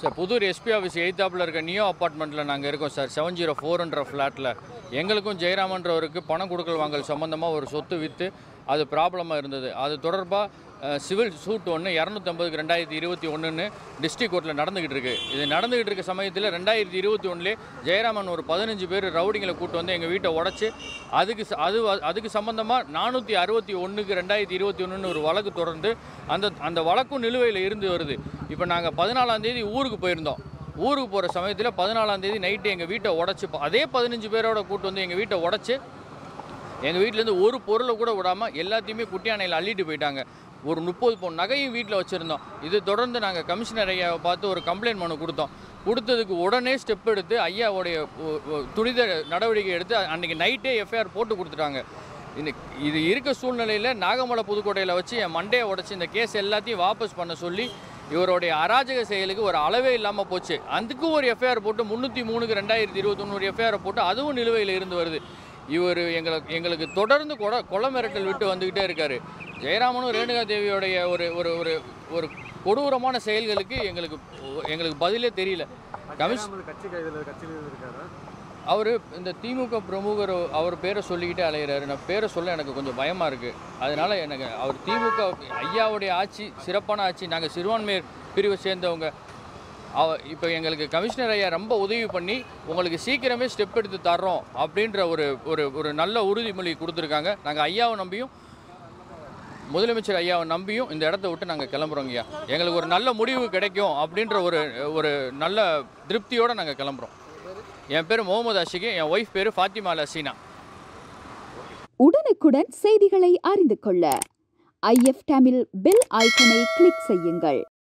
sir Puthur SP office எய்த்தாப்பில் இருக்க Neo அப்பார்ட்மெண்ட்டில் நாங்கள் இருக்கோம் சார் செவன் ஜீரோ ஃபோர்ன்ற ஃப்ளாட்டில் எங்களுக்கும் ஜெயராமன்றவருக்கு பணம் கொடுக்கல் வாங்கல் சம்மந்தமாக ஒரு சொத்து விற்று அது ப்ராப்ளமாக இருந்தது அது தொடர்பாக சிவில் சூட் ஒன்று இரநூத்தம்பதுக்கு ரெண்டாயிரத்தி இருபத்தி ஒன்றுன்னு டிஸ்ட்ரிக் கோர்ட்டில் நடந்துக்கிட்டு இருக்கு இது நடந்துக்கிட்டு இருக்க சமயத்தில் ரெண்டாயிரத்தி இருபத்தி ஒன்றுலே ஜெயராமன் ஒரு பதினஞ்சு பேர் ரவுடிங்களை கூட்டு வந்து எங்கள் வீட்டை உடச்சி அதுக்கு ச- அது அதுக்கு சம்மந்தமாக நானூற்றி அறுபத்தி ஒன்றுக்கு ரெண்டாயிரத்தி இருபத்தி ஒன்றுன்னு ஒரு வழக்கு தொடர்ந்து அந்த அந்த வழக்கும் நிலுவையில் இருந்து வருது இப்போ நாங்கள் பதினாலாம் தேதி ஊருக்கு போயிருந்தோம் ஊருக்கு போகிற சமயத்தில் பதினாலாம் தேதி நைட்டு எங்கள் வீட்டை உடச்சி அதே பதினஞ்சு பேரோட கூட்டு வந்து எங்கள் வீட்டை உடச்சி எங்கள் வீட்டிலேருந்து ஒரு பொருளை கூட விடாமல் எல்லாத்தையுமே குட்டியானையில் அள்ளிட்டு போயிட்டாங்க ஒரு முப்பது பவுன் நகையும் வீட்டில் வச்சுருந்தோம் இது தொடர்ந்து நாங்கள் கமிஷனர் ஐயாவை பார்த்து ஒரு கம்ப்ளைண்ட் மனு கொடுத்தோம் கொடுத்ததுக்கு உடனே ஸ்டெப் எடுத்து ஐயாவுடைய ஒ- ஒ- துரித நடவடிக்கை எடுத்து அன்றைக்கி நைட்டே எஃப்ஐஆர் போட்டு கொடுத்துட்டாங்க இன்னைக்கு இது இருக்க சூழ்நிலையில் நாகமலை புதுக்கோட்டையில் வச்சு என் மண்டையை உடச்சி இந்த கேஸ் எல்லாத்தையும் வாபஸ் பண்ண சொல்லி இவருடைய அராஜக செயலுக்கு ஒரு அளவே இல்லாமல் போச்சு அதுக்கும் ஒரு எஃப்ஐஆர் போட்டு முந்நூற்றி மூணுக்கு ரெண்டாயிரத்தி இருபத்தொன்னு ஒரு எஃப்ஐஆர் போட்டு அதுவும் நிலுவையில் இருந்து வருது இவர் எங்களுக்கு எங்களுக்கு தொடர்ந்து கொலை கொலை மிரட்டல் விட்டு வந்துக்கிட்டே இருக்காரு ஜெயராமனும் ரேணுகா தேவியோடைய ஒரு ஒரு ஒரு ஒரு கொடூரமான செயல்களுக்கு எங்களுக்கு எங்களுக்கு பதிலே தெரியல கமிஷ் ஜெயராமன் கட்சி கைதில் கட்சியில் இருக்காரா அவர் இந்த திமுக பிரமுகர் அவர் பேரை சொல்லிக்கிட்டே அலைகிறாரு நான் பேரை சொல்ல எனக்கு கொஞ்சம் பயமாக இருக்குது அதனால் எனக்கு அவர் திமுக ஐயாவுடைய ஆட்சி சிறப்பான ஆட்சி நாங்கள் சிறுபான்மையர் பிரிவை சேர்ந்தவங்க அவ இப்போ எங்களுக்கு கமிஷனர் ஐயா ரொம்ப உதவி பண்ணி உங்களுக்கு சீக்கிரமே ஸ்டெப் எடுத்து தர்றோம் அப்படின்ற ஒரு ஒரு ஒரு நல்ல உறுதிமொழி கொடுத்துருக்காங்க நாங்கள் ஐயாவை நம்பியும் முதலமைச்சர் ஐயாவை நம்பியும் இந்த இடத்த விட்டு நாங்கள் கிளம்புறோங்க ஐயா எங்களுக்கு ஒரு நல்ல முடிவு கிடைக்கும் அப்படின்ற ஒரு ஒரு நல்ல திருப்தியோடு நாங்கள் கிளம்புறோம் என் பேர் முகமது அஷிகி என் ஒய்ஃப் பேர் ஃபாத்திமா லசீனா உடனுக்குடன் செய்திகளை அறிந்து கொள்ள ஐஎஃப் தமிழ் பெல் ஐக்கனை கிளிக் செய்யுங்கள்